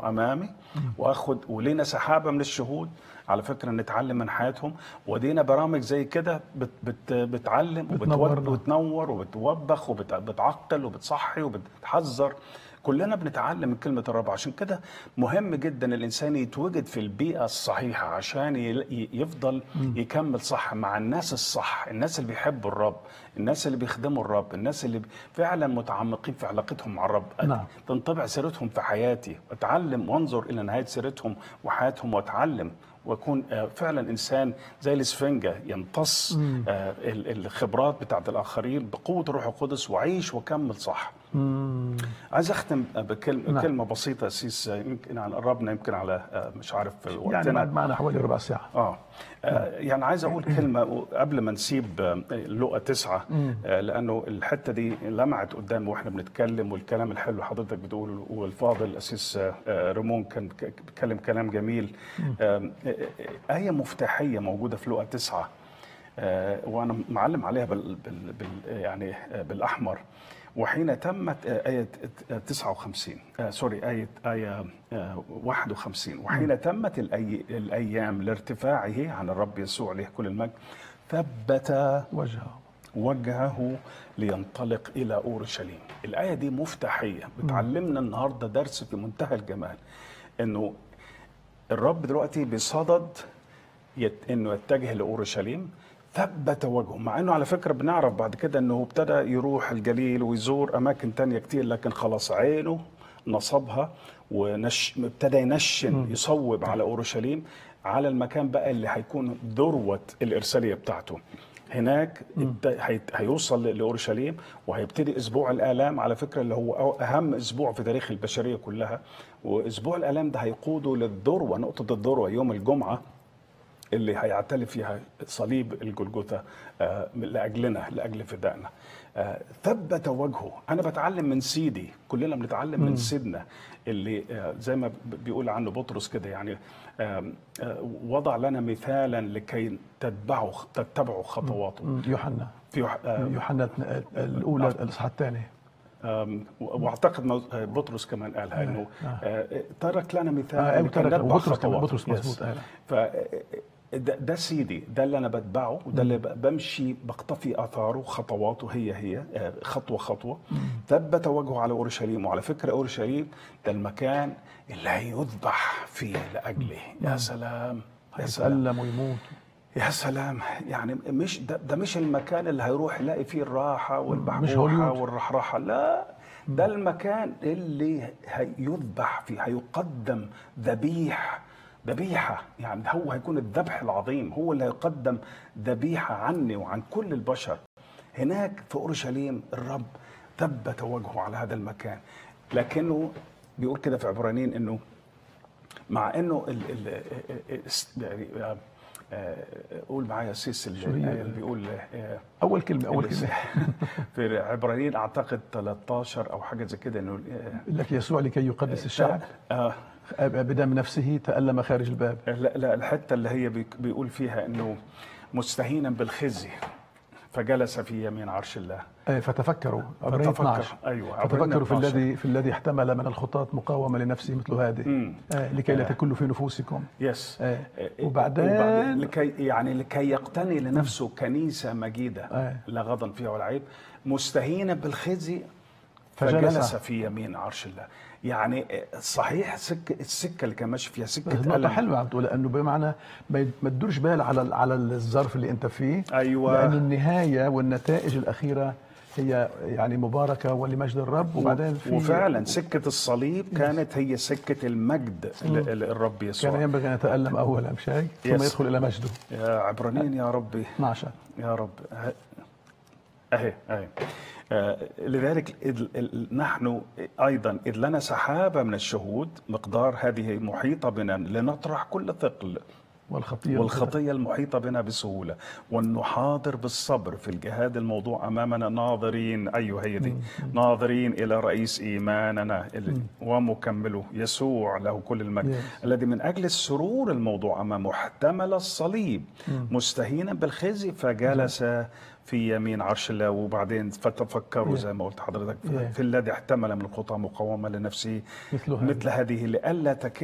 امامي واخد ولينا سحابه من الشهود على فكره نتعلم من حياتهم ودينا برامج زي كده بت بت بتعلم بتنورنا. وبتود وتنور وبتوبخ وبتعقل وبتصحي وبتحذر كلنا بنتعلم من كلمة الرب عشان كده مهم جدا الإنسان يتوجد في البيئة الصحيحة عشان ي- ي- يفضل يكمل صح مع الناس الصح الناس اللي بيحبوا الرب الناس اللي بيخدموا الرب الناس اللي فعلا متعمقين في علاقتهم مع الرب نعم. تنطبع سيرتهم في حياتي أتعلم وانظر إلى نهاية سيرتهم وحياتهم وأتعلم واكون آه، فعلا انسان زي الاسفنجه يمتص آه، ال- الخبرات بتاعت الاخرين بقوه الروح القدس واعيش واكمل صح. مم. عايز اختم بكلمه نعم. كلمه بسيطه يا سيس يمكن يعني قربنا يمكن على آه، مش عارف يعني وقتنا بعد معنا حوالي ربع ساعة اه آه، يعني عايز اقول كلمه قبل ما نسيب آه، لقا تسعه آه، لانه الحته دي لمعت قدامي واحنا بنتكلم والكلام الحلو اللي حضرتك بتقوله والفاضل الاسيس آه، آه، ريمون كان ك- بيتكلم كلام جميل آه، آه، آه، ايه مفتاحيه موجوده في لقا تسعه آه، وانا معلم عليها بال بال بال يعني آه، بالاحمر وحين تمت آه، آية آه، 59 آه، سوري آية آية آه، 51 وحين تمت الأي الأيام لارتفاعه عن الرب يسوع له كل المجد ثبت وجهه وجهه لينطلق إلى أورشليم الآية دي مفتاحية بتعلمنا النهاردة درس في منتهى الجمال إنه الرب دلوقتي بصدد يت... انه يتجه لاورشليم ثبت وجهه مع انه على فكره بنعرف بعد كده انه ابتدى يروح الجليل ويزور اماكن تانية كتير لكن خلاص عينه نصبها ونش ابتدى ينشن يصوب على اورشليم على المكان بقى اللي هيكون ذروه الارساليه بتاعته هناك ابت- هيت- هيوصل لاورشليم وهيبتدي اسبوع الالام على فكره اللي هو أو- اهم اسبوع في تاريخ البشريه كلها واسبوع الالام ده هيقوده للذروه نقطه الذروه يوم الجمعه اللي هيعتلي فيها صليب الجلجثة آه، لأجلنا لأجل فدائنا آه، ثبت وجهه أنا بتعلم من سيدي كلنا بنتعلم من سيدنا اللي آه، زي ما ب- بيقول عنه بطرس كده يعني آم، آه، وضع لنا مثالا لكي تتبعوا تتبعوا خطواته مم. يوحنا في يوح- آه، يوحنا الأولى الإصحاح الثاني آم، واعتقد مو- آه، بطرس كمان قالها انه آه، ترك لنا مثال آه، لكي ترك- نتبع وبطرس كمان، خطواته. بطرس مظبوط، Yes. آه. ف ده, ده سيدي ده اللي انا بتبعه وده اللي ب- بمشي بقتفي اثاره خطواته هي هي آه، خطوه خطوه ثبت وجهه على اورشليم وعلى فكره اورشليم ده المكان اللي هيذبح فيه لاجله يا سلام يا سلام يتألم ويموت يا سلام يعني مش ده, ده مش المكان اللي هيروح يلاقي فيه الراحة والبحبوحة هوليوود. والرحراحة لا ده المكان اللي هيذبح فيه هيقدم ذبيح ذبيحة يعني هو هيكون الذبح العظيم هو اللي هيقدم ذبيحة عني وعن كل البشر هناك في أورشليم الرب ثبت وجهه على هذا المكان لكنه بيقول كده في عبرانيين انه مع انه ال ال ال- يعني آه، آه، قول معايا سيس ال- شو هي؟ اللي بيقول آه، أول كلمة أول كلمة في عبرانيين اعتقد 13 او حاجه زي كده انه آه، لك يسوع لكي يقدس الشعب آه بدم نفسه تألم خارج الباب لا لا الحته اللي هي بيك- بيقول فيها انه مستهينا بالخزي فجلس في يمين عرش الله آه، فتفكروا عبرين فتفكر. 12 أيوة، عبرين فتفكروا في 12. الذي في الذي احتمل من الخطاة مقاومة لنفسه مثل هذه مم. آه، لكي لا آه. تكلوا في نفوسكم يس آه. آه، وبعدين- لكي يعني لكي يقتني لنفسه كنيسه مجيده آه. لا غضن فيها ولا عيب مستهينا بالخزي فجلس. فجلس في يمين عرش الله يعني آه، صحيح سكه السكه اللي كان ماشي فيها سكه نقطة ألم. حلوة عم تقول لأنه بمعنى ما يد- ما تدورش بال على على الظرف اللي أنت فيه أيوة. لأن النهاية والنتائج الأخيرة هي يعني مباركة ولمجد الرب وبعدين في وفعلا سكه الصليب كانت هي سكه المجد ل- ل- الرب كان يسوع ينبغي أن يتألم أولا مش هيك؟ ثم يس. يدخل إلى مجده يا عبرانيين يا ربي 12 يا رب ه- اهي اهي آه، لذلك إذ ال- نحن ايضا اذ لنا سحابه من الشهود مقدار هذه محيطه بنا لنطرح كل ثقل والخطيه والخطية المحيطة بنا بسهولة وأن نحاضر بالصبر في الجهاد الموضوع أمامنا ناظرين أيوه هي دي ناظرين إلى رئيس إيماننا ال- ومكمله يسوع له كل المجد Yes. الذي من أجل السرور الموضوع أمامه احتمل الصليب مستهينا بالخزي فجلس في يمين عرش الله وبعدين فتفكروا Yeah. زي ما قلت حضرتك Yeah. في الذي احتمل من الخطى مقاومة لنفسه مثل هذا. مثل هذه لئلا تكل